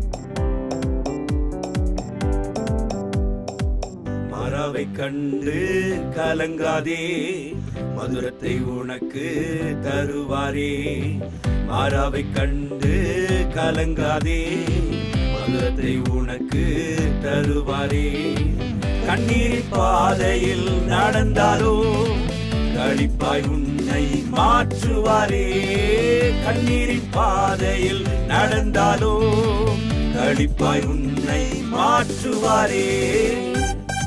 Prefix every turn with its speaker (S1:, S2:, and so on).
S1: மறாவை கண்டு கலங்காதே மதுரத்தை உனக்கு தருவாரே மாறாவை கண்டு கலங்காதே மதுரத்தை உனக்கு தருவாரே கண்ணீரின் பாதையில் நடந்தாலோ களிப்பாய் உன்னை மாற்றுவாரே கண்ணீரின் பாதையில் நடந்தாலோ களிப்பாய் உன்னை மாற்றுவாரே